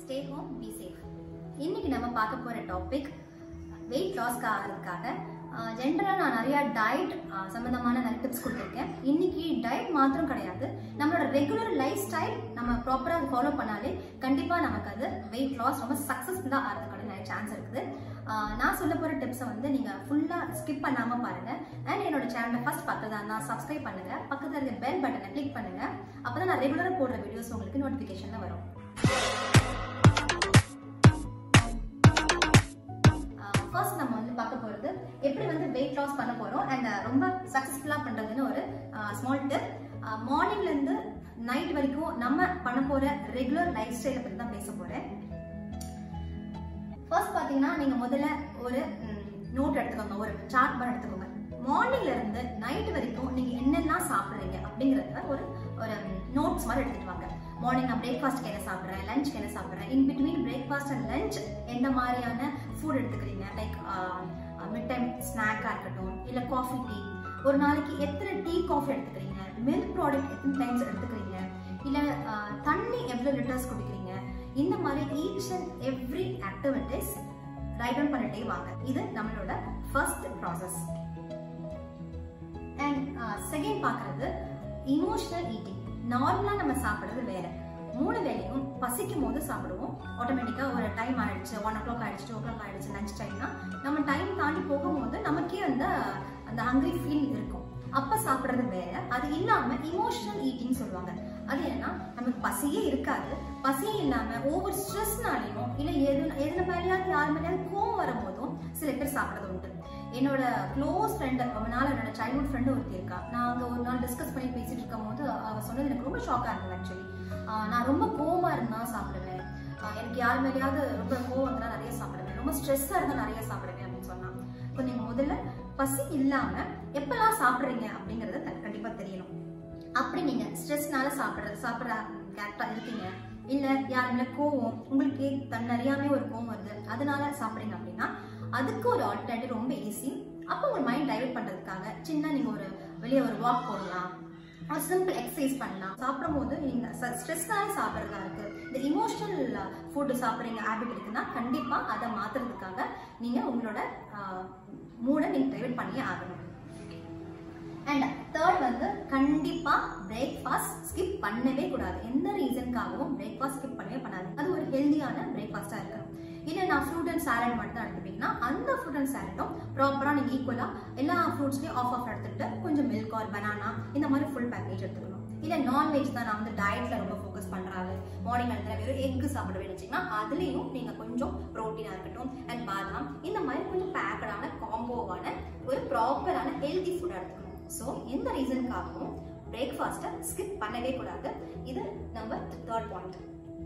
stay home be safe இன்னைக்கு நம்ம பார்க்க போற டாபிக் வெயிட் லாஸ்க்கு ஆகிறதுக்காக ஜென்ரலாக நான் நிறைய டயட் சம்மந்தமான நிறைய டிப்ஸ் கொடுத்துருக்கேன் இன்னைக்கு டயட் மாத்திரம் கிடையாது நம்மளோட ரெகுலர் லைஃப் ஸ்டைல் நம்ம ப்ராப்பராக ஃபாலோ பண்ணாலே கண்டிப்பாக நமக்கு அது வெயிட் லாஸ் ரொம்ப சக்ஸஸ்ஃபுல்லாக ஆகிறதுக்கான நிறைய சான்ஸ் இருக்குது ஆஹ் நான் சொல்ல போகிற டிப்ஸை வந்து நீங்கள் ஃபுல்லாக ஸ்கிப் பண்ணாமல் பாருங்கள் அண்ட் என்னோட சேனலை ஃபர்ஸ்ட் பார்த்ததா நான் சப்ஸ்கிரைப் பண்ணுங்கள் பக்கத்தில் இருக்க பெல் பட்டனை கிளிக் பண்ணுங்கள் அப்போ தான் நான் ரெகுலராக போடுற வீடியோஸ் உங்களுக்கு நோட்டிஃபிகேஷனில் வரும் ஃபர்ஸ்ட் நம்ம வந்து பார்க்க போகிறது எப்படி வந்து வெயிட் லாஸ் பண்ண போகிறோம் அண்ட் ரொம்ப சக்ஸஸ்ஃபுல்லாக பண்ணுறதுன்னு ஒரு ஸ்மால் டிப் மார்னிங்லேருந்து நைட் வரைக்கும் நம்ம பண்ண போகிற ரெகுலர் லைஃப் ஸ்டைலை பற்றி தான் பேச போகிறேன் ஃபர்ஸ்ட் பார்த்தீங்கன்னா நீங்கள் முதல்ல ஒரு நோட் எடுத்துக்கோங்க ஒரு சார்ட் பார் எடுத்துக்கோங்க மார்னிங்ல இருந்து நைட் வரைக்கும் நீங்க என்னெல்லாம் சாப்பிடுறீங்க அப்படிங்கறத ஒரு ஒரு நோட்ஸ் மாதிரி எடுத்துட்டு வாங்க மார்னிங் நான் பிரேக்ஃபாஸ்ட்க்கு என்ன சாப்பிட்றேன் லஞ்சுக்கு என்ன சாப்பிட்றேன் in between breakfast and lunch எந்த மாதிரியான ஃபுட் எடுத்துக்கிறீங்க லைக் மிட் டைம் ஸ்நாக்காக இருக்கட்டும் இல்லை காஃபி டீ ஒரு நாளைக்கு எத்தனை டீ காஃபி எடுத்துக்கிறீங்க மில்க் ப்ராடக்ட் எத்தனை டைம்ஸ் எடுத்துக்கிறீங்க இல்லை தண்ணி எவ்வளோ லிட்டர்ஸ் குடிக்கிறீங்க இந்த மாதிரி each and every activities right down பண்ணிட்டே வாங்க இது நம்மளோட ஃபர்ஸ்ட் ப்ராசஸ் அண்ட் செகண்ட் பார்க்கறது இமோஷனல் ஈட்டிங் நார்மலாக நம்ம சாப்பிட்றது வேற மூணு வேலையும் பசிக்கும் போது சாப்பிடுவோம் ஆட்டோமேட்டிக்காக ஒரு டைம் ஆயிடுச்சு ஒன் ஓ கிளாக் ஆயிடுச்சு டூ ஓ கிளாக் ஆயிடுச்சு லஞ்ச் டைம்னா நம்ம டைம் தாண்டி போகும்போது நமக்கே அந்த அந்த ஹங்க்ரி ஃபீல் இருக்கும் அப்ப சாப்பிட்றது வேற அது இல்லாம இமோஷனல் ஈட்டிங் சொல்லுவாங்க அது என்னன்னா நமக்கு பசியே இருக்காது பசியே இல்லாம ஓவர் ஸ்ட்ரெஸ்னாலையும் இல்ல எது எதுல மேலேயாவது யார் மேலேயாவது கோவம் வரும்போதும் சில பேர் சாப்பிட்றது உண்டு என்னோட க்ளோஸ் ஃப்ரெண்ட் ரொம்ப நாள் என்னோட சைல்ட்ஹுட் ஃப்ரெண்டு ஒருத்தி இருக்கா நான் அங்கே ஒரு நாள் டிஸ்கஸ் பண்ணி பேசிட்டு இருக்கும் போது அவ சொன்னது எனக்கு ரொம்ப ஷாக்காக இருந்தது ஆக்சுவலி நான் ரொம்ப கோவமா இருந்தா சாப்பிடுவேன் எனக்கு யார் மேலேயாவது ரொம்ப கோவம் இருந்தா நிறைய சாப்பிடுவேன் ரொம்ப ஸ்ட்ரெஸ்ஸாக இருந்தால் நிறைய சாப்பிடுவேன் அப்படின்னு சொன்னான் இப்போ நீங்கள் முதல்ல பசி இல்லாம எப்பெல்லாம் சாப்பிட்றீங்க அப்படிங்கறது கண்டிப்பா தெரியணும் அப்படி நீங்க ஸ்ட்ரெஸ்னால சாப்பிட்ற சாப்பிட்ற கேரக்டா இருக்கீங்க இல்ல யாருமே கோவம் உங்களுக்கு தன்னறியாமே ஒரு கோவம் வருது அதனால சாப்பிடுறீங்க அப்படின்னா அதுக்கு ஒரு ஆல்டர்னேட்டிவ் ரொம்ப ஈஸி அப்போ உங்க மைண்ட் டைவர்ட் பண்றதுக்காக சின்ன நீங்க ஒரு வெளியே ஒரு வாக் போடலாம் ஒரு சிம்பிள் எக்ஸசைஸ் பண்ணலாம் சாப்பிடும் போது நீங்க ஸ்ட்ரெஸ்னால சாப்பிட்றதா இருக்கு இந்த இமோஷனல் ஃபுட்டு சாப்பிட்றீங்க ஹேபிட் இருக்குன்னா கண்டிப்பா அதை மாத்துறதுக்காக நீங்க உங்களோட மூடை நீங்க டைவர்ட் பண்ணியே ஆகணும் அண்ட் தேர்ட் வந்து கண்டிப்பா பிரேக்ஃபாஸ்ட் ஸ்கிப் பண்ணவே கூடாது எந்த ரீசனுக்காகவும் பிரேக்ஃபாஸ்ட் ஸ்கிப் பண்ணவே பண்ணாது அது ஒரு ஹெல்தியான பிரேக்ஃபாஸ்டா இருக்கணும் இல்லை நான் ஃப்ரூட் அண்ட் சாலட் மட்டும் தான் எடுத்துப்பீங்கன்னா அந்த ஃப்ரூட் அண்ட் சாலட்டும் ப்ராப்பராக நீங்கள் ஈக்குவலாக எல்லா ஃப்ரூட்ஸ்லையும் ஆஃப் ஆஃப் எடுத்துட்டு கொஞ்சம் மில்க் ஆர் பனானா இந்த மாதிரி ஃபுல் பேக்கேஜ் எடுத்துக்கணும் இல்லை நான்வெஜ் தான் நான் வந்து டயட்ல ரொம்ப ஃபோக்கஸ் பண்ணுறாரு மார்னிங் எடுத்துல வெறும் எக்கு சாப்பிட வச்சுங்கன்னா அதுலேயும் நீங்கள் கொஞ்சம் ப்ரோட்டீனாக இருக்கட்டும் அண்ட் பாதாம் இந்த மாதிரி கொஞ்சம் பேக்கடான காம்போவான ஒரு ப்ராப்பரான ஹெல்தி ஃபுட் எடுத்துக்கணும் ஸோ எந்த ரீசனுக்காகவும் பிரேக்ஃபாஸ்ட்டை ஸ்கிப் பண்ணவே கூடாது இது நம்ம தேர்ட் பாயிண்ட்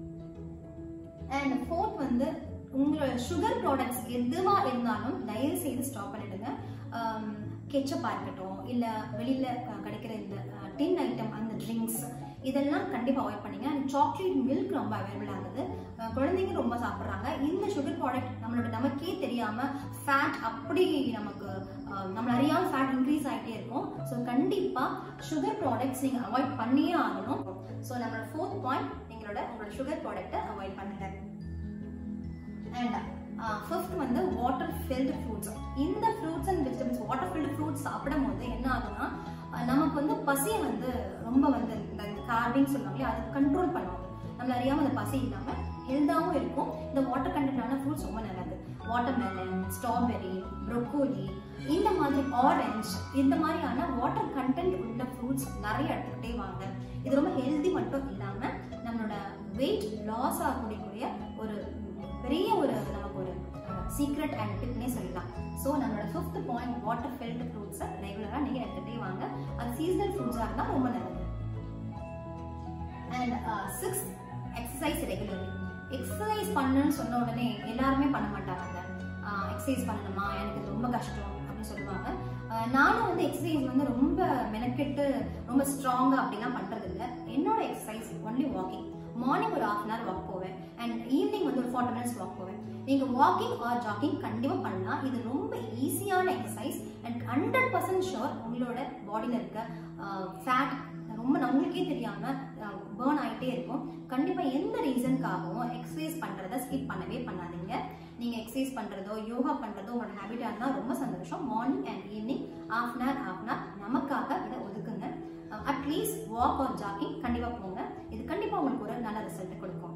அண்ட் ஃபோர்த் வந்து உங்களோட சுகர் ப்ராடக்ட்ஸ் எதுவா இருந்தாலும் தயவு செய்து ஸ்டாப் பண்ணிடுங்க கெச்சப்பாக இருக்கட்டும் இல்லை வெளியில் கிடைக்கிற இந்த டின் ஐட்டம் அந்த ட்ரிங்க்ஸ் இதெல்லாம் கண்டிப்பாக அவாய்ட் பண்ணுங்க அண்ட் சாக்லேட் மில்க் ரொம்ப அவைலபிள் ஆகுது குழந்தைங்க ரொம்ப சாப்பிட்றாங்க இந்த சுகர் ப்ராடக்ட் நம்மளோட நமக்கே தெரியாமல் ஃபேட் அப்படி நமக்கு நம்ம அறியாமல் ஃபேட் இன்க்ரீஸ் ஆகிட்டே இருக்கும் ஸோ கண்டிப்பாக சுகர் ப்ராடக்ட்ஸ் நீங்கள் அவாய்ட் பண்ணியே ஆகணும் ஸோ நம்மளோட ஃபோர்த் பாயிண்ட் நீங்களோட உங்களோட சுகர் ப்ராடக்ட்டை அவாய்ட் பண்ணுங்க அண்ட் ஃபிஃப்த் வந்து வாட்டர் ஃபில்டு ஃப்ரூட்ஸ் இந்த fruits and vegetables water filled fruits சாப்பிடும் போது என்ன ஆகும்னா நமக்கு வந்து பசியை வந்து ரொம்ப வந்து இந்த கார்விங் சொல்லுவாங்களே அதை கண்ட்ரோல் பண்ணுவாங்க நம்மள அறியாமல் அந்த பசி இல்லாமல் ஹெல்த்தாகவும் இருக்கும் இந்த வாட்டர் கண்டென்டான ஃப்ரூட்ஸ் ரொம்ப நல்லது வாட்டர் மெலன் ஸ்ட்ராபெரி ப்ரொக்கோலி இந்த மாதிரி ஆரஞ்ச் இந்த மாதிரியான வாட்டர் கண்டென்ட் உள்ள ஃப்ரூட்ஸ் நிறைய எடுத்துக்கிட்டே வாங்க இது ரொம்ப ஹெல்தி மட்டும் இல்லாமல் நம்மளோட வெயிட் லாஸ் ஆகக்கூடிய ஒரு பெரிய ஒரு நமக்கு ஒரு சீக்ரெட் அண்ட் டிப்னே சொல்லலாம் ஸோ நம்மளோட ஃபிஃப்த் பாயிண்ட் வாட்டர் ஃபில்டு ஃப்ரூட்ஸை ரெகுலராக நீங்கள் எடுத்துகிட்டே வாங்க அது சீசனல் ஃப்ரூட்ஸாக இருந்தால் ரொம்ப நல்லது and six exercise regularly exercise பண்ணணும்னு சொன்ன உடனே எல்லாருமே பண்ண மாட்டாங்க எக்ஸசைஸ் பண்ணணுமா எனக்கு இது ரொம்ப கஷ்டம் அப்படின்னு சொல்லுவாங்க நானும் வந்து எக்ஸசைஸ் வந்து ரொம்ப மெனக்கெட்டு ரொம்ப ஸ்ட்ராங்காக அப்படிலாம் பண்ணுறது இல்லை என்னோட எக்ஸசைஸ் ஒன்லி வாக்கிங் மார்னிங் ஒரு ஹாஃப் அன் ஹவர் வாக் போவேன் அண்ட் ஈவினிங் வந்து ஒரு ஃபார்ட்டி மினிட்ஸ் வாக் போவேன் நீங்கள் வாக்கிங் ஆர் ஜாக்கிங் கண்டிப்பாக பண்ணலாம் இது ரொம்ப ஈஸியான exercise and hundred percent sure உங்களோட பாடியில் இருக்க ஃபேட் ரொம்ப நம்மளுக்கே தெரியாம பேர்ன் ஆயிட்டே இருக்கும் கண்டிப்பா எந்த ரீசனுக்காகவும் எக்ஸசைஸ் பண்றத ஸ்கிப் பண்ணவே பண்ணாதீங்க நீங்க எக்ஸசைஸ் பண்றதோ யோகா பண்றதோ உங்களோட ஹேபிட்டா இருந்தா ரொம்ப சந்தோஷம் morning and evening half an hour half an hour நமக்காக இதை ஒதுக்குங்க அட்லீஸ்ட் வாக் ஆர் ஜாக்கிங் கண்டிப்பா போங்க இது கண்டிப்பா உங்களுக்கு ஒரு நல்ல ரிசல்ட் கொடுக்கும்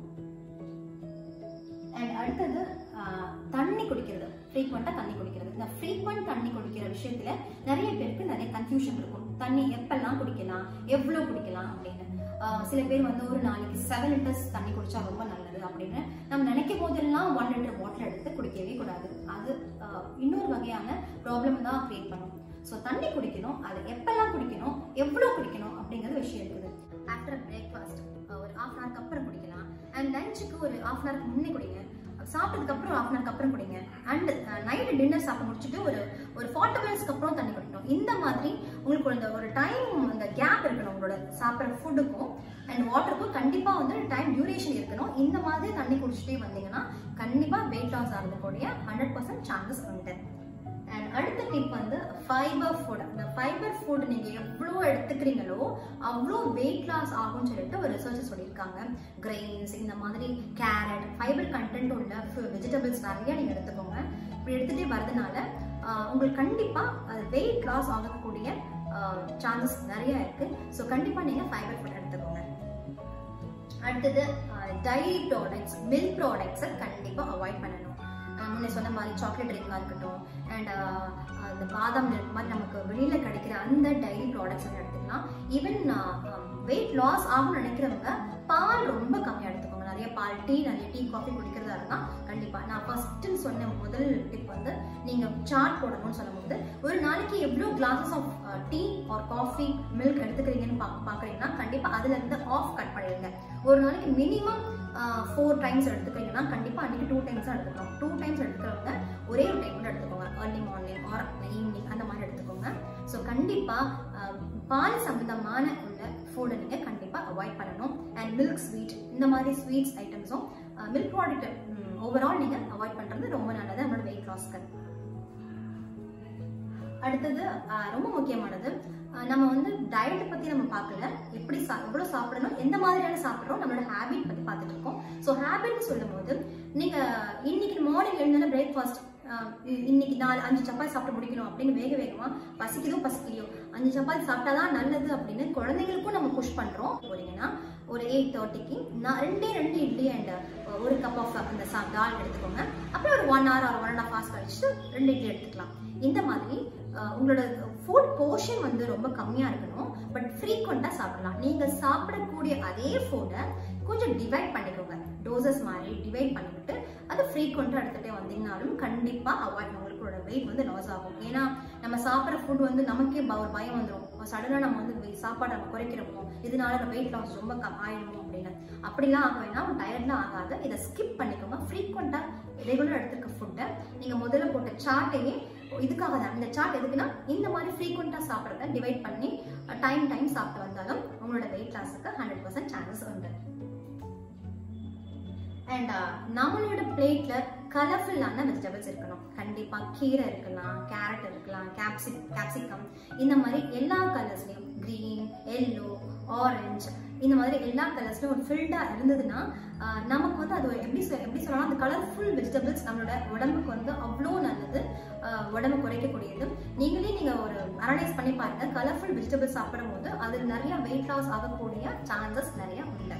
அண்ட் அடுத்தது ஆஹ், தண்ணி குடிக்கிறது ஃப்ரீக்வெண்ட்டாக தண்ணி குடிக்கிறது இந்த ஃப்ரீக்வெண்ட் தண்ணி குடிக்கிற விஷயத்துல நிறைய பேருக்கு நிறைய கன்ஃபியூஷன் இருக்கும் தண்ணி எப்பெல்லாம் குடிக்கலாம் எவ்வளோ குடிக்கலாம் அப்படின்னு ஆஹ், சில பேர் வந்து ஒரு நாளைக்கு செவன் லிட்டர்ஸ் தண்ணி குடிச்சா ரொம்ப நல்லது அப்படின்னு நம்ம நினைக்கும் போதெல்லாம் ஒன் லிட்டர் பாட்டில் எடுத்து குடிக்கவே கூடாது அது ஆஹ், இன்னொரு வகையான ப்ராப்ளம் தான் கிரியேட் பண்ணும் ஸோ தண்ணி குடிக்கணும் அது எப்பெல்லாம் குடிக்கணும் எவ்வளோ குடிக்கணும் அப்படிங்கிற விஷயம் இருக்குது ஆஃப்டர் பிரேக்ஃபாஸ்ட் ஒரு ஆஃப் அன் ஹவருக்கு அப்புறம் குடிக்கலாம் அண்ட் லஞ்சுக்கு ஒரு ஆஃப் அன் ஹவருக்கு முன்னே குடிங்க சாப்பிட்டதுக்கு அப்புறம் ஆஃப் அன் ஹவருக்கு அப்புறம் குடிங்க அண்ட் நைட் டின்னர் சாப்பிட்டு முடிச்சுட்டு ஒரு ஒரு ஃபார்ட்டி மினிட்ஸ்க்கு அப்புறம் தண்ணி குடிக்கணும் இந்த மாதிரி உங்களுக்கு அந்த ஒரு டைம் அந்த கேப் இருக்கணும் உங்களோட சாப்பிட்ற ஃபுட்டுக்கும் அண்ட் வாட்டருக்கும் கண்டிப்பாக வந்து டைம் டியூரேஷன் இருக்கணும் இந்த மாதிரி தண்ணி குடிச்சிட்டே வந்தீங்கன்னா கண்டிப்பாக வெயிட் லாஸ் ஆகிறதுக்கூடிய ஹண்ட்ரட் பர்சன்ட் சான்சஸ் உண்டு அண்ட் அடுத்த டிப் வந்து ஃபைபர் ஃபுட் இந்த ஃபைபர் ஃபுட் நீங்க எவ்வளோ எடுத்துக்கிறீங்களோ அவ்வளோ வெயிட் லாஸ் ஆகும்னு சொல்லிட்டு ஒரு ரிசர்ச் சொல்லியிருக்காங்க கிரெயின்ஸ் இந்த மாதிரி கேரட் ஃபைபர் கண்டென்ட் உள்ள வெஜிடபிள்ஸ் நிறைய நீங்க எடுத்துக்கோங்க இப்படி எடுத்துட்டே வரதுனால ஆஹ், உங்களுக்கு கண்டிப்பா வெயிட் லாஸ் ஆகக்கூடிய சான்சஸ் நிறைய இருக்கு ஸோ கண்டிப்பா நீங்க ஃபைபர் ஃபுட் எடுத்துக்கோங்க அடுத்தது டைரி ப்ராடக்ட்ஸ் மில்க் ப்ராடக்ட்ஸை கண்டிப்பாக அவாய்ட் பண்ணணும் அஹ் முன்ன சொன்ன மாதிரி சாக்லேட் ட்ரிங்காக இருக்கட்டும் அண்ட் இந்த பாதாம் மில்க் மாதிரி நமக்கு வெளியில் கிடைக்கிற அந்த டைரி ப்ராடக்ட்ஸ் வந்து எடுத்துக்கலாம் ஈவன் வெயிட் லாஸ் ஆகும்னு நினைக்கிறவங்க பால் ரொம்ப கம்மியாக எடுத்துக்கோங்க நிறைய பால் டீ நிறைய டீ காஃபி குடிக்கிறதா இருந்தால் கண்டிப்பாக நான் ஃபர்ஸ்ட்டு சொன்ன முதல் டிப் வந்து நீங்கள் சார்ட் போடணும்னு சொல்லும்போது ஒரு நாளைக்கு எவ்வளோ glasses of tea or coffee milk எடுத்துக்கிறீங்கன்னு பா பார்க்குறீங்கன்னா கண்டிப்பாக அதுலேருந்து ஆஃப் கட் பண்ணிடுங்க ஒரு நாளைக்கு மினிமம் ஃபோர் டைம்ஸ் எடுத்துக்கிறீங்கன்னா கண்டிப்பாக அன்றைக்கி டூ டைம்ஸ் தான் எடுத்துக்கணும் டூ டைம்ஸ் எடுத்துக்கிறவங்க ஒரே ஒரு டைம் மட்டும் எடுத்துக்கோங்க ஏர்லி மார்னிங் ஆர் ஈவினிங் அந்த மாதிரி எடுத்துக்கோங்க ஸோ கண்டிப்பாக பால் சம்பந்தமான உள்ள ஃபுட்டை நீங்கள் கண்டிப்பாக அவாய்ட் பண்ணணும் அண்ட் மில்க் ஸ்வீட் இந்த மாதிரி ஸ்வீட்ஸ் ஐட்டம்ஸும் மில்க் ப்ராடக்ட் ஓவரால் நீங்கள் அவாய்ட் பண்ணுறது ரொம்ப நல்லது நம்மளோட வெயிட் லாஸ்க்கு அடுத்தது ஆஹ், ரொம்ப முக்கியமானது ஆஹ், நம்ம வந்து டயட் பத்தி நம்ம பார்க்கல எப்படி சா எவ்வளவு சாப்பிடணும் எந்த மாதிரியான சாப்பிட்றோம் நம்மளோட ஹேபிட் பத்தி பார்த்துட்டு இருக்கோம் ஸோ ஹேபிட்னு சொல்லும்போது நீங்க இன்னைக்கு மார்னிங் எழுந்தோட பிரேக்ஃபாஸ்ட் இன்னைக்கு நாலு அஞ்சு சப்பாத்தி சாப்பிட்டு முடிக்கணும் அப்படின்னு வேக வேகமா பசிக்குதோ பசிக்கலையோ அஞ்சு சப்பாத்தி சாப்பிட்டாதான் நல்லது அப்படின்னு குழந்தைங்களுக்கும் நம்ம புஷ் பண்றோம் போறீங்கன்னா ஒரு எயிட் தேர்ட்டிக்கு நான் ரெண்டே ரெண்டு இட்லி அண்ட் ஒரு கப் ஆஃப் அந்த சா தால் எடுத்துக்கோங்க அப்புறம் ஒரு ஒன் ஹவர் ஒரு ஒன் அண்ட் ஹாஃப் ஹவர்ஸ் கழிச்சு ரெண்டு இட்லி எடுத்துக்கலாம் இந்த மாதிரி அஹ், உங்களோட ஃபுட் போர்ஷன் வந்து ரொம்ப கம்மியா இருக்கணும் பட் ஃப்ரீக்வெண்ட்டாக சாப்பிடலாம் நீங்க சாப்பிடக்கூடிய அதே ஃபுட்டை கொஞ்சம் டிவைட் பண்ணிக்கோங்க டோசஸ் மாதிரி டிவைட் பண்ணிவிட்டு அது ஃப்ரீக்வெண்ட்டாக எடுத்துகிட்டே வந்தீங்கனாலும் கண்டிப்பாக அவாய்ட் உங்களோட வெயிட் வந்து லாஸ் ஆகும் ஏன்னா நம்ம சாப்பிட்ற ஃபுட் வந்து நமக்கே ப- ஒரு பயம் வந்துடும் சடனாக நம்ம வந்து வெ- சாப்பாடு நம்ம குறைக்கிறோமோ இதனால நம்ம வெயிட் லாஸ் ரொம்ப கம் ஆயிடும் அப்படின்னு அப்படிலாம் ஆக வேணாம் டயர்ட்லாம் ஆகாது இதை ஸ்கிப் பண்ணிக்கோங்க ஃப்ரீக்வெண்ட்டாக ரெகுலர் எடுத்துக்க ஃபுட்டை நீங்கள் முதல்ல போட்ட சார்ட்டையே இதுக்காக தான் இந்த சார்ட் எதுக்குன்னா இந்த மாதிரி ஃப்ரீக்வெண்ட்டாக சாப்பிட்றத டிவைட் பண்ணி டைம் டைம் சாப்பிட்டு வந்தாலும் உங்களோட வெயிட் லாஸுக்கு ஹண்ட்ரட் பர்சன்ட் சான்சஸ் உண்டு அண்ட் நம்மளோட பிளேட்ல கலர்ஃபுல்லான வெஜிடபிள்ஸ் இருக்கணும் கண்டிப்பா கீரை இருக்கலாம் கேரட் இருக்கலாம் கேப்சிக் கேப்சிகம் இந்த மாதிரி எல்லா கலர்ஸ்லயும் கிரீன் எல்லோ ஆரஞ்சு இந்த மாதிரி எல்லா கலர்ஸ்லயும் ஒரு ஃபில்டா இருந்ததுன்னா ஆஹ், நமக்கு வந்து அது ஒரு எப்படி சொல் எப்படி சொல்லலாம் அந்த கலர்ஃபுல் வெஜிடபிள்ஸ் நம்மளோட உடம்புக்கு வந்து அவ்வளோ நல்லது ஆஹ், உடம்பு குறைக்கக்கூடியது நீங்களே நீங்க ஒரு அனலைஸ் பண்ணி பாருங்க கலர்ஃபுல் வெஜிடபிள்ஸ் சாப்பிடும் போது அது நிறைய வெயிட் லாஸ் ஆகக்கூடிய சான்சஸ் நிறைய உண்டு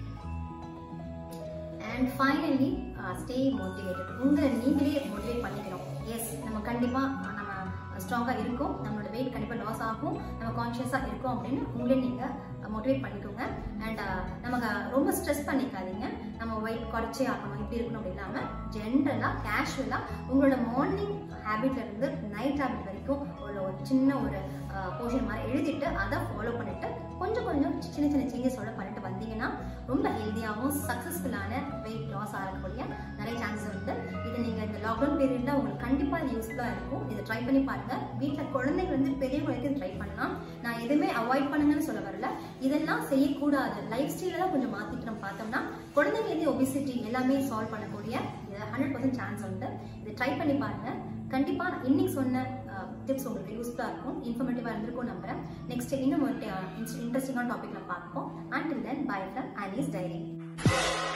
அண்ட் ஃபைனலி ஸ்டே மோட்டிவேட்டட் உங்களை நீங்களே மோட்டிவேட் பண்ணிக்கணும் எஸ் நம்ம கண்டிப்பாக நம்ம ஸ்ட்ராங்காக இருக்கும் நம்மளோட வெயிட் கண்டிப்பாக லாஸ் ஆகும் நம்ம கான்ஷியஸாக இருக்கும் அப்படின்னு உங்களே நீங்கள் மோட்டிவேட் பண்ணிக்கோங்க அண்ட் நமக்கு ரொம்ப ஸ்ட்ரெஸ் பண்ணிக்காதீங்க நம்ம வெயிட் குறைச்சே ஆகணும் இப்படி இருக்கணும் அப்படி இல்லாமல் ஜென்ரலாக கேஷுவலாக உங்களோட மார்னிங் ஹேபிட்ல இருந்து நைட் ஹேபிட் வரைக்கும் ஒரு ஒரு சின்ன ஒரு போர்ஷன் மாதிரி எழுதிட்டு அதை ஃபாலோ பண்ணிட்டு கொஞ்சம் கொஞ்சம் சின்ன சின்ன சேஞ்சஸோட பண்ணிட்டு வந்தீங்கன்னா ரொம்ப ஹெல்த்தியாகவும் சக்ஸஸ்ஃபுல்லான வெயிட் லாஸ் ஆகக்கூடிய நிறைய சான்சஸ் உண்டு இது நீங்கள் இந்த லாக்டவுன் பீரியட்ல உங்களுக்கு கண்டிப்பாக இது யூஸ்ஃபுல்லாக இருக்கும் இதை ட்ரை பண்ணி பாருங்க வீட்டில் குழந்தைங்க வந்து பெரியவங்களுக்கு ட்ரை பண்ணலாம் நான் எதுவுமே அவாய்ட் பண்ணுங்கன்னு சொல்ல வரல இதெல்லாம் செய்யக்கூடாது லைஃப் ஸ்டைல தான் கொஞ்சம் மாற்றிட்டு நம்ம பார்த்தோம்னா குழந்தைங்களுக்கு ஒபிசிட்டி எல்லாமே சால்வ் பண்ணக்கூடிய இது ஹண்ட்ரட் பர்சன்ட் சான்ஸ் உண்டு இதை ட்ரை பண்ணி பாருங்க கண்டிப்பாக இன்னைக்கு சொன்ன டிப்ஸ் உங்களுக்கு யூஸ்ஃபுல்லாக இருக்கும் இன்ஃபர்மேட்டிவாக இருந்திருக்கும் நம்புறேன் நெக்ஸ்ட் இன்னும் ஒரு இன்ட்ரெஸ்டிங்கான டாப்பிக்கில் பார்ப்போம் அண்டில் தென் பை ஃப்ரம் அனீஸ் டைரி